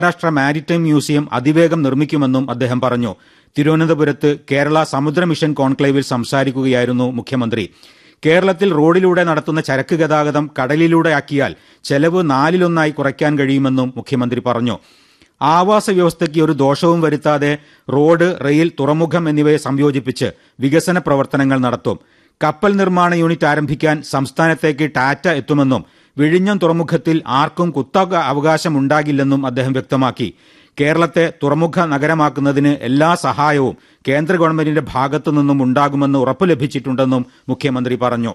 അന്താരാഷ്ട്ര maritime museum അതിവേഗം നിർമ്മിക്കുമെന്നും അദ്ദേഹം പറഞ്ഞു തിരുവനന്തപുരത്ത് കേരള സമുദ്ര മിഷൻ കോൺക്ലേവിൽ സംസാരിക്കുകയായിരുന്നു മുഖ്യമന്ത്രി കേരളത്തിൽ റോഡിലൂടെ നടത്തുന്ന ചരക്ക് ഗതാഗതം കടലിലൂടെയാക്കിയാൽ ചെലവ് നാലിലൊന്നായി കുറയ്ക്കാൻ കഴിയുമെന്നും മുഖ്യമന്ത്രി പറഞ്ഞു ആവാസ വ്യവസ്ഥയ്ക്ക് ഒരു ദോഷവും വരുത്താതെ റോഡ് റെയിൽ തുറമുഖം എന്നിവയെ സംയോജിപ്പിച്ച് വികസന പ്രവർത്തനങ്ങൾ നടത്തും കപ്പൽ നിർമ്മാണ യൂണിറ്റ് ആരംഭിക്കാൻ സംസ്ഥാനത്തേക്ക് ടാറ്റ എത്തുമെന്നും വിഴിഞ്ഞം തുറമുഖത്തിൽ ആർക്കും കുത്തക അവകാശമുണ്ടാകില്ലെന്നും അദ്ദേഹം വ്യക്തമാക്കി കേരളത്തെ തുറമുഖ നഗരമാക്കുന്നതിന് എല്ലാ സഹായവും കേന്ദ്ര ഗവൺമെന്റിന്റെ ഭാഗത്തു നിന്നും ഉണ്ടാകുമെന്ന് ഉറപ്പു ലഭിച്ചിട്ടുണ്ടെന്നും മുഖ്യമന്ത്രി പറഞ്ഞു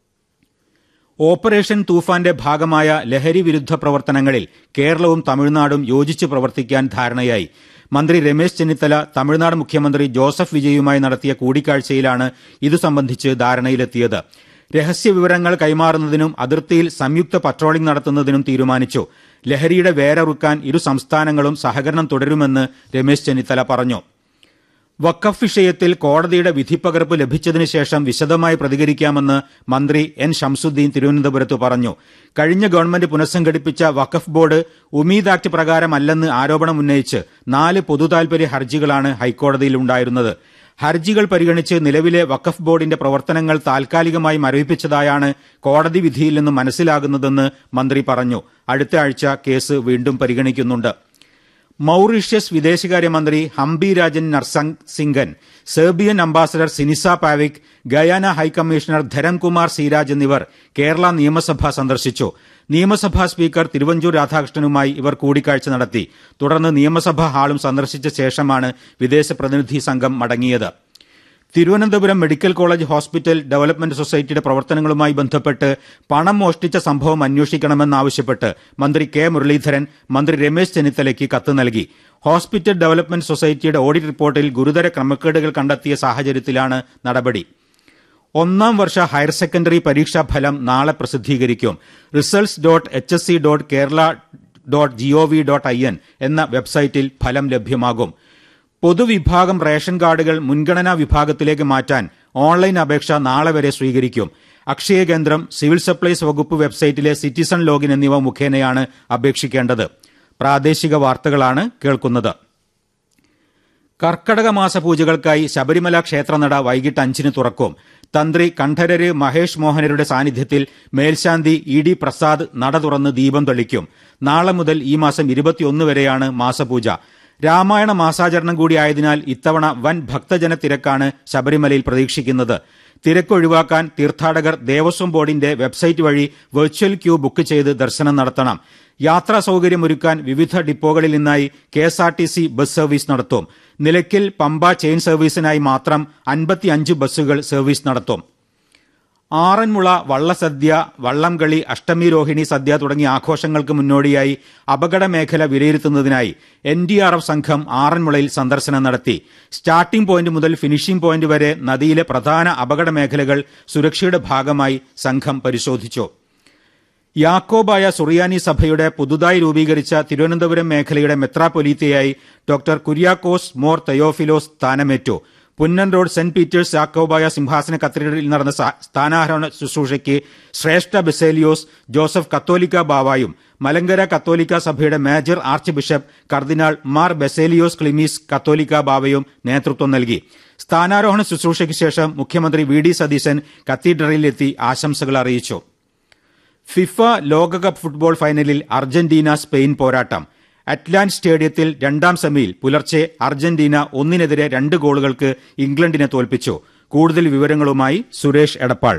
ഓപ്പറേഷൻ തൂഫാന്റെ ഭാഗമായ ലഹരി വിരുദ്ധ പ്രവർത്തനങ്ങളിൽ കേരളവും തമിഴ്നാടും യോജിച്ച് പ്രവർത്തിക്കാൻ ധാരണയായി മന്ത്രി രമേശ് ചെന്നിത്തല തമിഴ്നാട് മുഖ്യമന്ത്രി ജോസഫ് വിജയുമായി നടത്തിയ കൂടിക്കാഴ്ചയിലാണ് ഇതു സംബന്ധിച്ച് ധാരണയിലെത്തിയത് രഹസ്യവിവരങ്ങൾ കൈമാറുന്നതിനും അതിർത്തിയിൽ സംയുക്ത പട്രോളിംഗ് നടത്തുന്നതിനും തീരുമാനിച്ചു ലഹരിയുടെ വേരറുക്കാൻ ഇരു സംസ്ഥാനങ്ങളും സഹകരണം തുടരുമെന്ന് രമേശ് ചെന്നിത്തല പറഞ്ഞു വഖഫ് വിഷയത്തിൽ കോടതിയുടെ വിധിപ്പകർപ്പ് ലഭിച്ചതിനു ശേഷം വിശദമായി പ്രതികരിക്കാമെന്ന് മന്ത്രി എൻ ഷംസുദ്ദീൻ തിരുവനന്തപുരത്ത് പറഞ്ഞു കഴിഞ്ഞ ഗവൺമെന്റ് പുനഃസംഘടിപ്പിച്ച വഖഫ് ബോർഡ് ഉമീദ് ആക്ട് പ്രകാരമല്ലെന്ന് ആരോപണം ഉന്നയിച്ച് നാല് പൊതുതാൽപര്യ ഹർജികളാണ് ഹൈക്കോടതിയിൽ ഉണ്ടായിരുന്നത് ഹർജികൾ പരിഗണിച്ച് നിലവിലെ വഖഫ് ബോർഡിന്റെ പ്രവർത്തനങ്ങൾ താൽക്കാലികമായി മരവിപ്പിച്ചതായാണ് കോടതി വിധിയിൽ നിന്ന് മനസ്സിലാകുന്നതെന്ന് മന്ത്രി പറഞ്ഞു അടുത്ത ആഴ്ച കേസ് വീണ്ടും പരിഗണിക്കുന്നുണ്ട് മൌറീഷ്യസ് വിദേശകാര്യമന്ത്രി ഹംബി രാജൻ നർസംഗ് സിംഗൻ Serbian ambassador Sinisa Pavic Guyana high commissioner Dharamkumar Seeraj എന്നിവർ കേരള നിയമസഭ സന്ദർശിച്ചു നിയമസഭാ സ്പീക്കർ തിരുവഞ്ചൂർ രാധാകൃഷ്ണനുമായി ഇവർ കൂടിക്കാഴ്ച നടത്തി തുടർന്ന് നിയമസഭാ ഹാളും സന്ദർശിച്ച ശേഷമാണ് വിദേശ പ്രതിനിധി സംഘം മടങ്ങിയത് Thiruvananthapuram medical college hospital development സൊസൈറ്റിയുടെ പ്രവർത്തനങ്ങളുമായി ബന്ധപ്പെട്ട് പണം മോഷ്ടിച്ച സംഭവം അന്വേഷിക്കണമെന്നാവശ്യപ്പെട്ട് മന്ത്രി കെ മുരളീധരൻ മന്ത്രി രമേശ് ചെന്നിത്തലയ്ക്ക് കത്ത് നൽകി ഹോസ്പിറ്റൽ ഡെവലപ്മെന്റ് സൊസൈറ്റിയുടെ ഓഡിറ്റ് റിപ്പോർട്ടിൽ ഗുരുതര ക്രമക്കേടുകൾ കണ്ടെത്തിയ സാഹചര്യത്തിലാണ് നടപടി ഒന്നാം വർഷ ഹയർ സെക്കൻഡറി പരീക്ഷാ ഫലം നാളെ പ്രസിദ്ധീകരിക്കും results dot H S C dot Kerala dot GOV dot I N എന്ന വെബ്സൈറ്റിൽ ഫലം ലഭ്യമാകും പൊതുവിഭാഗം റേഷൻ കാർഡുകൾ മുൻഗണനാ വിഭാഗത്തിലേക്ക് മാറ്റാൻ ഓൺലൈൻ അപേക്ഷ നാളെ വരെ സ്വീകരിക്കും അക്ഷയ കേന്ദ്രം സിവിൽ സപ്ലൈസ് വകുപ്പ് വെബ്സൈറ്റിലെ സിറ്റിസൺ ലോഗിൻ എന്നിവ മുഖേനയാണ് അപേക്ഷിക്കേണ്ടത് പ്രാദേശിക വാർത്തകളാണ് കേൾക്കുന്നത് കർക്കടക മാസ പൂജകൾക്കായി ശബരിമല ക്ഷേത്രനട വൈകിട്ട് അഞ്ചിന് തുറക്കും തന്ത്രി കണ്ഠരര് മഹേഷ് മോഹനരുടെ സാന്നിധ്യത്തിൽ മേൽശാന്തി ഇ ഡി പ്രസാദ് നട തുറന്ന് ദീപം തെളിക്കും നാളെ മുതൽ ഈ മാസം ഇരുപത്തിയൊന്ന് വരെയാണ് മാസപൂജ രാമായണ മാസാചരണം കൂടിയായതിനാൽ ഇത്തവണ വൻ ഭക്തജന തിരക്കാണ് ശബരിമലയിൽ പ്രതീക്ഷിക്കുന്നത് തിരക്കൊഴിവാക്കാൻ തീർത്ഥാടകർ ദേവസ്വം ബോർഡിന്റെ വെബ്സൈറ്റ് വഴി വെർച്വൽ ക്യൂ ബുക്ക് ചെയ്ത് ദർശനം നടത്തണം യാത്രാ സൌകര്യമൊരുക്കാൻ വിവിധ ഡിപ്പോകളിൽ നിന്നായി K S R T C bus service നടത്തും നിലയ്ക്കൽ പമ്പ ചെയിൻ സർവീസിനായി മാത്രം അൻപത്തിയഞ്ച് ബസ്സുകൾ സർവീസ് നടത്തും ആറന്മുള വള്ളസദ്യ വള്ളംകളി അഷ്ടമി രോഹിണി സദ്യ തുടങ്ങിയ ആഘോഷങ്ങൾക്ക് മുന്നോടിയായി അപകട മേഖല വിലയിരുത്തുന്നതിനായി എൻ ഡി ആർ എഫ് സംഘം ആറന്മുളയിൽ സന്ദർശനം നടത്തി സ്റ്റാർട്ടിംഗ് പോയിന്റ് മുതൽ ഫിനിഷിംഗ് പോയിന്റ് വരെ നദിയിലെ പ്രധാന അപകട മേഖലകൾ സുരക്ഷയുടെ ഭാഗമായി സംഘം പരിശോധിച്ചു യാക്കോബായ സുറിയാനി സഭയുടെ പുതുതായി രൂപീകരിച്ച തിരുവനന്തപുരം മേഖലയുടെ മെത്രാപൊലീത്തയായി ഡോക്ടർ കുര്യാക്കോസ് മോർ തയോഫിലോസ് സ്ഥാനമേറ്റു Punnan road saint Peter's Yakobaya സിംഹാസന കത്തീഡ്രലിൽ നടന്ന സ്ഥാനാരോഹണ ശുശ്രൂഷയ്ക്ക് ശ്രേഷ്ഠ ബെസേലിയോസ് ജോസഫ് കത്തോലിക്ക ബാവായും മലങ്കര കത്തോലിക്ക സഭയുടെ major archbishop cardinal Mar Baselios Cleemis കത്തോലിക്ക ബാവയും നേതൃത്വം നൽകി സ്ഥാനാരോഹണ ശുശ്രൂഷയ്ക്ക് ശേഷം മുഖ്യമന്ത്രി വി ഡി സതീശൻ കത്തീഡ്രലിലെത്തി ആശംസകൾ അറിയിച്ചു ഫിഫ ലോകകപ്പ് ഫുട്ബോൾ ഫൈനലിൽ അർജന്റീന സ്പെയിൻ പോരാട്ടം അറ്റ്ലാന്റ് സ്റ്റേഡിയത്തിൽ രണ്ടാം സെമിയിൽ പുലർച്ചെ അർജന്റീന ഒന്നിനെതിരെ രണ്ട് ഗോളുകൾക്ക് ഇംഗ്ലണ്ടിനെ തോൽപ്പിച്ചു കൂടുതൽ വിവരങ്ങളുമായി സുരേഷ് എടപ്പാൾ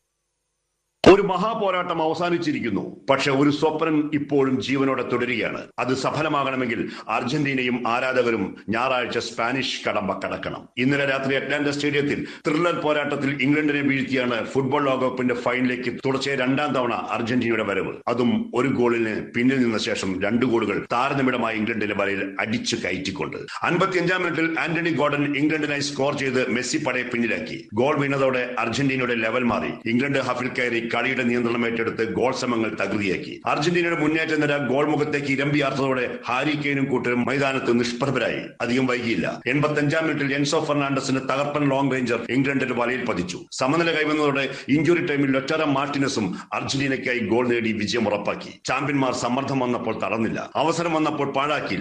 ഒരു മഹാപോരാട്ടം അവസാനിച്ചിരിക്കുന്നു പക്ഷെ ഒരു സ്വപ്നം ഇപ്പോഴും ജീവനോടെ തുടരുകയാണ് അത് സഫലമാകണമെങ്കിൽ അർജന്റീനയും ആരാധകരും ഞായറാഴ്ച സ്പാനിഷ് കടമ്പ കടക്കണം ഇന്നലെ രാത്രി അറ്റ്ലാന്റ സ്റ്റേഡിയത്തിൽ ത്രില്ലർ പോരാട്ടത്തിൽ ഇംഗ്ലണ്ടിനെ വീഴ്ത്തിയാണ് ഫുട്ബോൾ ലോകകപ്പിന്റെ ഫൈനലിലേക്ക് തുടർച്ചയായ രണ്ടാം തവണ അർജന്റീനയുടെ വരവ് അതും ഒരു ഗോളിന് പിന്നിൽ നിന്ന ശേഷം രണ്ട് ഗോളുകൾ താരനിമിടമായി ഇംഗ്ലണ്ടിന്റെ വലയിൽ അടിച്ചു കയറ്റിക്കൊണ്ട് അൻപത്തിയഞ്ചാം മിനിറ്റിൽ ആന്റണി ഗോർഡൻ ഇംഗ്ലണ്ടിനായി സ്കോർ ചെയ്ത് മെസ്സി പടയെ പിന്നിലാക്കി ഗോൾ വീണതോടെ അർജന്റീനയുടെ ലെവൽ മാറി ഇംഗ്ലണ്ട് ഹഫിൽ കയറി കളിയുടെ നിയന്ത്രണം ഏറ്റെടുത്ത് ഗോൾ ശ്രമങ്ങൾ തകൃതിയാക്കി അർജന്റീനയുടെ മുന്നേറ്റ നിര ഗോൾ മുഖത്തേക്ക് ഇരമ്പിയാർത്തതോടെ ഹാരി കെയ്നും കൂട്ടരും മൈതാനത്ത് നിഷ്പ്രഭരായി അധികം വൈകിയില്ല എൺപത്തി അഞ്ചാം മിനിറ്റിൽ എൻസോ ഫെർണാണ്ടസിന് തകർപ്പൻ ലോങ് റേഞ്ചർ ഇംഗ്ലണ്ടിന്റെ വലയിൽ പതിച്ചു സമനില കൈവന്നതോടെ ഇഞ്ചുറി ടൈമിൽ ലൊറ്റാര മാർട്ടിനസും അർജന്റീനയ്ക്കായി ഗോൾ നേടി വിജയം ഉറപ്പാക്കി ചാമ്പ്യന്മാർ സമ്മർദ്ദം വന്നപ്പോൾ തടഞ്ഞില്ല അവസരം വന്നപ്പോൾ പാഴാക്കിയില്ല